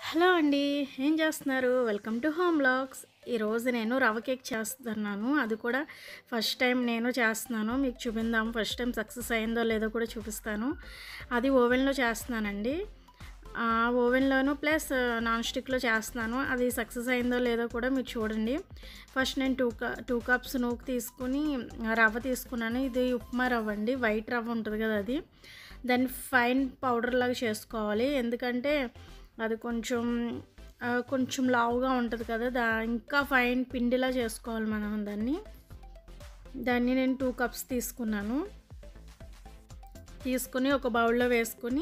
hello అండి ఏం చేస్తున్నారు వెల్కమ్ టు హోమ్ బ్లాగ్స్ ఈరోజు నేను రవ కేక్ చేస్తున్నాను అది కూడా ఫస్ట్ టైం నేను చేస్తున్నాను మీకు చూపిందాం ఫస్ట్ టైం సక్సెస్ అయిందో లేదో కూడా చూపిస్తాను అది ఓవెన్లో చేస్తున్నానండి ఆ ఓవెన్లోను ప్లస్ నాన్ స్టిక్లో చేస్తున్నాను అది సక్సెస్ అయిందో లేదో కూడా మీరు చూడండి ఫస్ట్ నేను టూ క టూ కప్స్ నూకు తీసుకుని రవ్వ తీసుకున్నాను ఇది ఉప్మా రవ్వ అండి వైట్ రవ్వ ఉంటుంది కదా అది దాన్ని ఫైన్ పౌడర్ లాగా చేసుకోవాలి ఎందుకంటే అది కొంచెం ఆ, కొంచెం లావుగా ఉంటుంది కదా దా ఇంకా ఫైన్ పిండిలా చేసుకోవాలి మనం దాన్ని దాన్ని నేను టూ కప్స్ తీసుకున్నాను తీసుకుని ఒక బౌల్లో వేసుకుని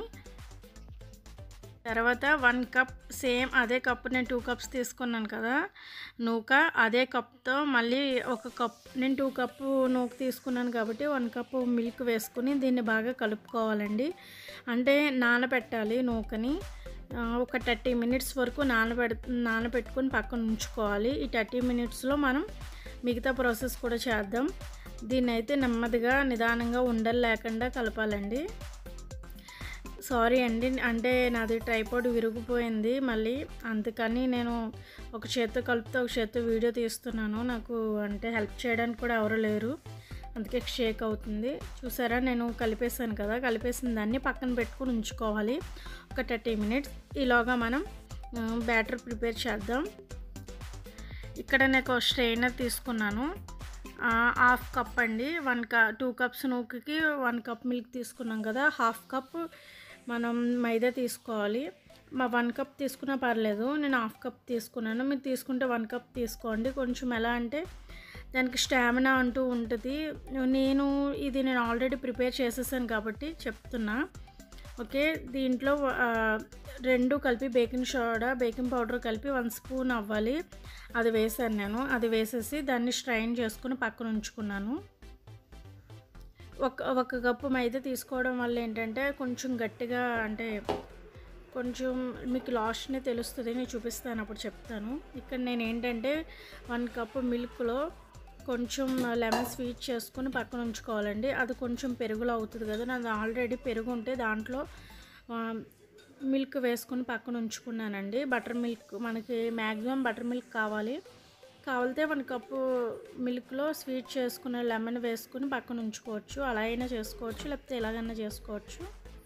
తర్వాత వన్ కప్ సేమ్ అదే కప్ నేను టూ కప్స్ తీసుకున్నాను కదా నూక అదే కప్తో మళ్ళీ ఒక కప్ నేను టూ కప్పు నూక తీసుకున్నాను కాబట్టి వన్ కప్ మిల్క్ వేసుకుని దీన్ని బాగా కలుపుకోవాలండి అంటే నానబెట్టాలి నూకని ఆ, ఒక థర్టీ మినిట్స్ వరకు నానబెడ నానబెట్టుకొని పక్కన ఉంచుకోవాలి ఈ థర్టీ మినిట్స్లో మనం మిగతా ప్రాసెస్ కూడా చేద్దాం దీన్ని అయితే నెమ్మదిగా నిదానంగా ఉండలు లేకుండా కలపాలండి సారీ అండి అంటే నాది ట్రైపాడ్ విరిగిపోయింది మళ్ళీ అందుకని నేను ఒక చేత్తో కలిపితే ఒక చేత్తో వీడియో తీస్తున్నాను నాకు అంటే హెల్ప్ చేయడానికి కూడా ఎవరు లేరు అందుకే షేక్ అవుతుంది చూసారా నేను కలిపేసాను కదా కలిపేసిన దాన్ని పక్కన పెట్టుకుని ఉంచుకోవాలి ఒక థర్టీ మినిట్స్ ఈలోగా మనం బ్యాటర్ ప్రిపేర్ చేద్దాం ఇక్కడ నేను ఒక స్ట్రెయినర్ తీసుకున్నాను ఆ, హాఫ్ కప్ అండి వన్ క టూ కప్స్ నూకకి వన్ కప్ మిల్క్ తీసుకున్నాం కదా హాఫ్ కప్ మనం మైదా తీసుకోవాలి మా వన్ కప్ తీసుకున్నా పర్లేదు నేను హాఫ్ కప్ తీసుకున్నాను మీరు తీసుకుంటే వన్ కప్ తీసుకోండి కొంచెం ఎలా అంటే దానికి స్టామినా అంటూ ఉంటుంది నేను ఇది నేను ఆల్రెడీ ప్రిపేర్ చేసేసాను కాబట్టి చెప్తున్నా ఓకే దీంట్లో ఆ, రెండు కలిపి బేకింగ్ సోడా బేకింగ్ పౌడర్ కలిపి వన్ స్పూన్ అవ్వాలి అది వేసాను నేను అది వేసేసి దాన్ని స్ట్రైన్ చేసుకుని పక్కన ఉంచుకున్నాను ఒక ఒక కప్పు మైదా తీసుకోవడం వల్ల ఏంటంటే కొంచెం గట్టిగా అంటే కొంచెం మీకు లాస్ట్ని తెలుస్తుంది నేను చూపిస్తాను అప్పుడు చెప్తాను ఇక్కడ నేను ఏంటంటే వన్ కప్ మిల్క్లో కొంచెం లెమన్ స్వీట్ చేసుకుని పక్కన ఉంచుకోవాలండి అది కొంచెం పెరుగులో అవుతుంది కదా నాది ఆల్రెడీ పెరుగు ఉంటే దాంట్లో ఆ, మిల్క్ వేసుకుని పక్కన ఉంచుకున్నానండి బటర్ మిల్క్ మనకి మ్యాక్సిమం బటర్ మిల్క్ కావాలి కావాలితే వన్ కప్పు మిల్క్లో స్వీట్ చేసుకున్న లెమన్ వేసుకుని పక్కన ఉంచుకోవచ్చు అలా అయినా చేసుకోవచ్చు లేకపోతే ఎలాగైనా చేసుకోవచ్చు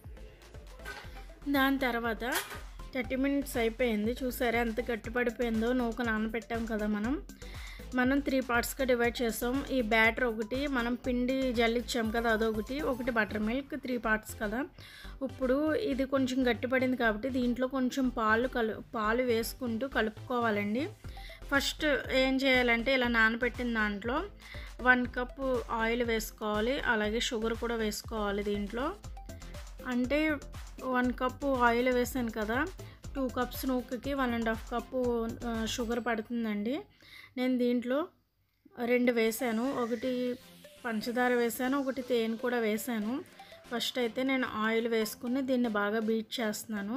దాని తర్వాత థర్టీ మినిట్స్ అయిపోయింది చూసారా ఎంత గట్టిపడిపోయిందో నూక నానబెట్టాం కదా మనం మనం త్రీ పార్ట్స్గా డివైడ్ చేసాం ఈ బ్యాటర్ ఒకటి మనం పిండి జల్లిచ్చాం కదా అదొకటి ఒకటి బటర్ మిల్క్ త్రీ పార్ట్స్ కదా ఇప్పుడు ఇది కొంచెం గట్టిపడింది కాబట్టి దీంట్లో కొంచెం పాలు కలు పాలు వేసుకుంటూ కలుపుకోవాలండి ఫస్ట్ ఏం చేయాలంటే ఇలా నానబెట్టిన దాంట్లో వన్ కప్ ఆయిల్ వేసుకోవాలి అలాగే షుగర్ కూడా వేసుకోవాలి దీంట్లో అంటే వన్ కప్పు ఆయిల్ వేసాను కదా టూ కప్స్ నూకకి వన్ అండ్ హాఫ్ కప్పు ఆ, షుగర్ పడుతుందండి నేను దీంట్లో రెండు వేసాను ఒకటి పంచదార వేసాను ఒకటి తేనె కూడా వేసాను ఫస్ట్ అయితే నేను ఆయిల్ వేసుకుని దీన్ని బాగా బీట్ చేస్తున్నాను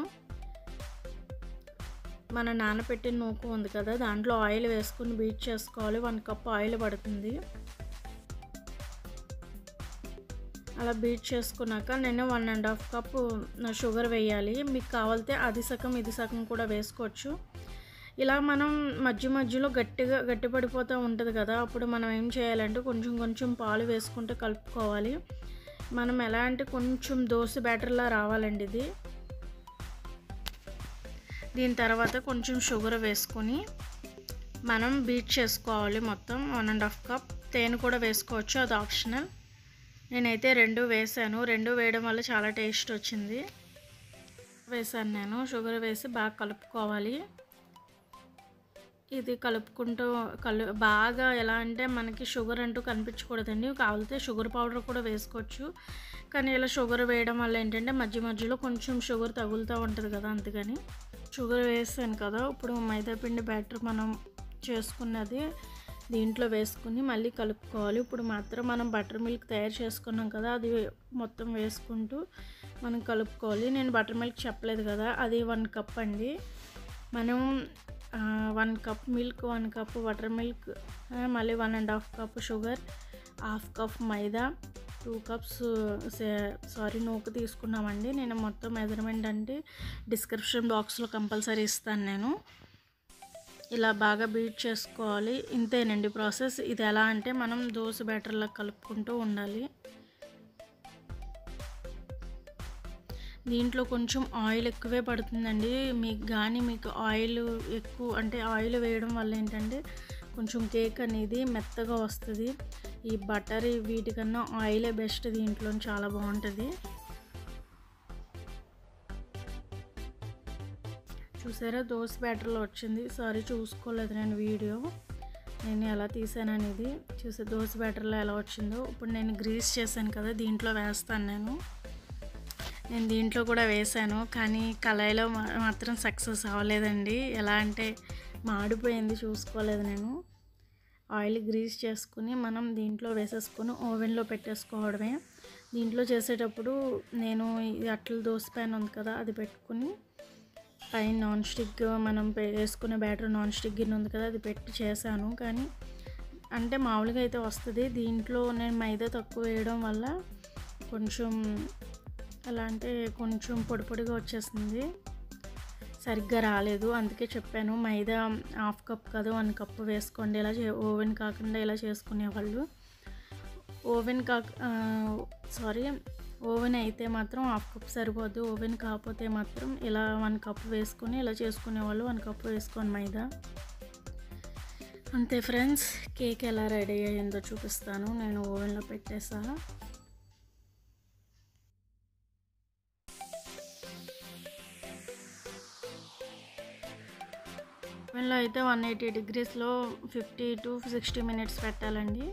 మన నానపెట్టిన నూకు ఉంది కదా దాంట్లో ఆయిల్ వేసుకుని బీట్ చేసుకోవాలి వన్ కప్ ఆయిల్ పడుతుంది అలా బీట్ చేసుకున్నాక నేను one and half cup sugar వేయాలి మీకు కావాలితే అది సగం ఇది సగం కూడా వేసుకోవచ్చు ఇలా మనం మధ్య మధ్యలో గట్టిగా గట్టి పడిపోతూ ఉంటుంది కదా అప్పుడు మనం ఏం చేయాలంటే కొంచెం కొంచెం పాలు వేసుకుంటూ కలుపుకోవాలి మనం ఎలా అంటే కొంచెం దోశ బ్యాటర్లా రావాలండి ఇది దీని తర్వాత కొంచెం షుగర్ వేసుకొని మనం బీట్ చేసుకోవాలి మొత్తం వన్ అండ్ హాఫ్ కప్ తేనె కూడా వేసుకోవచ్చు అది ఆప్షనల్ నేనైతే రెండు వేసాను రెండు వేయడం వల్ల చాలా టేస్ట్ వచ్చింది వేసాను నేను షుగర్ వేసి బాగా కలుపుకోవాలి ఇది కలుపుకుంటూ కలు బాగా ఎలా అంటే మనకి షుగర్ అంటూ కనిపించకూడదండి కావాలితే షుగర్ పౌడర్ కూడా వేసుకోవచ్చు కానీ ఇలా షుగర్ వేయడం వల్ల ఏంటంటే మధ్య మధ్యలో కొంచెం షుగర్ తగులుతూ ఉంటుంది కదా అందుకని షుగర్ వేసాను కదా ఇప్పుడు మైదా పిండి బ్యాటర్ మనం చేసుకున్నది దీంట్లో వేసుకుని మళ్ళీ కలుపుకోవాలి ఇప్పుడు మాత్రం మనం బటర్ మిల్క్ తయారు చేసుకున్నాం కదా అది మొత్తం వేసుకుంటూ మనం కలుపుకోవాలి నేను బటర్ మిల్క్ చెప్పలేదు కదా అది వన్ కప్ అండి మనం one cup milk one cup buttermilk మళ్ళీ one and half cup sugar half cup maida two cups sorry నూక తీసుకున్నామండి నేను మొత్తం మెజర్మెంట్ అంటే డిస్క్రిప్షన్ బాక్స్లో కంపల్సరీ ఇస్తాను నేను ఇలా బాగా బీట్ చేసుకోవాలి ఇంతేనండి ప్రాసెస్ ఇది ఎలా అంటే మనం దోశ బ్యాటర్లా కలుపుకుంటూ ఉండాలి దీంట్లో కొంచెం ఆయిల్ ఎక్కువే పడుతుందండి మీకు కానీ మీకు ఆయిల్ ఎక్కువ అంటే ఆయిల్ వేయడం వల్ల ఏంటంటే కొంచెం కేక్ అనేది మెత్తగా వస్తుంది ఈ బటర్ వీటికన్నా ఆయిలే బెస్ట్ దీంట్లో చాలా బాగుంటుంది చూసారా దోశ బ్యాటర్లో వచ్చింది సారీ చూసుకోలేదు నేను వీడియో నేను ఎలా తీసాను అనేది చూసే దోశ బ్యాటర్లో ఎలా వచ్చిందో ఇప్పుడు నేను గ్రీస్ చేశాను కదా దీంట్లో వేస్తాను నేను నేను దీంట్లో కూడా వేశాను కానీ కళాయిలో మా- మాత్రం సక్సెస్ అవ్వలేదండి ఎలా అంటే మాడిపోయింది చూసుకోలేదు నేను ఆయిల్ గ్రీస్ చేసుకుని మనం దీంట్లో వేసేసుకొని ఓవెన్లో పెట్టేసుకోవడమే దీంట్లో చేసేటప్పుడు నేను ఈ అట్ల దోశ ప్యాన్ ఉంది కదా అది పెట్టుకుని పైన నాన్ స్టిక్ మనం పే- వేసుకునే బ్యాటర్ నాన్ స్టిక్ గిన్నె ఉంది కదా అది పెట్టి చేశాను కానీ అంటే మామూలుగా అయితే వస్తుంది దీంట్లో నేను మైదా తక్కువ వేయడం వల్ల కొంచెం ఎలా అంటే కొంచెం పొడి పొడిగా వచ్చేసింది సరిగ్గా రాలేదు అందుకే చెప్పాను మైదా హాఫ్ కప్ కదా వన్ కప్ వేసుకోండి ఇలా చే ఓవెన్ కాకుండా ఇలా చేసుకునేవాళ్ళు ఓవెన్ కాక సారీ ఓవెన్ అయితే మాత్రం హాఫ్ కప్ సరిపోద్దు ఓవెన్ కాకపోతే మాత్రం ఇలా వన్ కప్ వేసుకొని ఇలా చేసుకునేవాళ్ళు వన్ కప్ వేసుకొని మైదా అంతే ఫ్రెండ్స్ కేక్ ఎలా రెడీ అయ్యిందో చూపిస్తాను నేను ఓవెన్లో పెట్టేసా ఓవెన్లో అయితే వన్ ఎయిటీ డిగ్రీస్లో ఫిఫ్టీ టు సిక్స్టీ మినిట్స్ పెట్టాలండి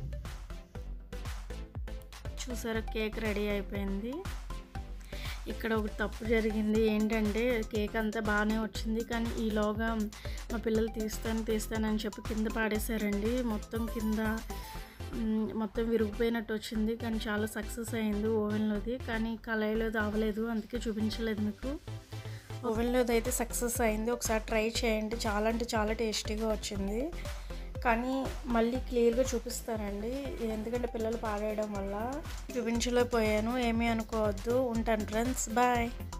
చూసారా కేక్ రెడీ అయిపోయింది ఇక్కడ ఒక తప్పు జరిగింది ఏంటంటే కేక్ అంతా బాగానే వచ్చింది కానీ ఈలోగా మా పిల్లలు తీస్తాను తీస్తానని చెప్పి కింద పాడేశారండి మొత్తం కింద మ్, మొత్తం విరిగిపోయినట్టు వచ్చింది కానీ చాలా సక్సెస్ అయింది ఓవెన్లోది కానీ కళాయిలోది అవ్వలేదు అందుకే చూపించలేదు మీకు ఓవెన్లోది అయితే సక్సెస్ అయింది ఒకసారి ట్రై చేయండి చాలా అంటే చాలా టేస్టీగా వచ్చింది కానీ మళ్ళీ క్లియర్గా చూపిస్తానండి ఎందుకంటే పిల్లలు పాడేయడం వల్ల చూపించలేకపోయాను ఏమీ అనుకోవద్దు ఉంటాను ఫ్రెండ్స్ బాయ్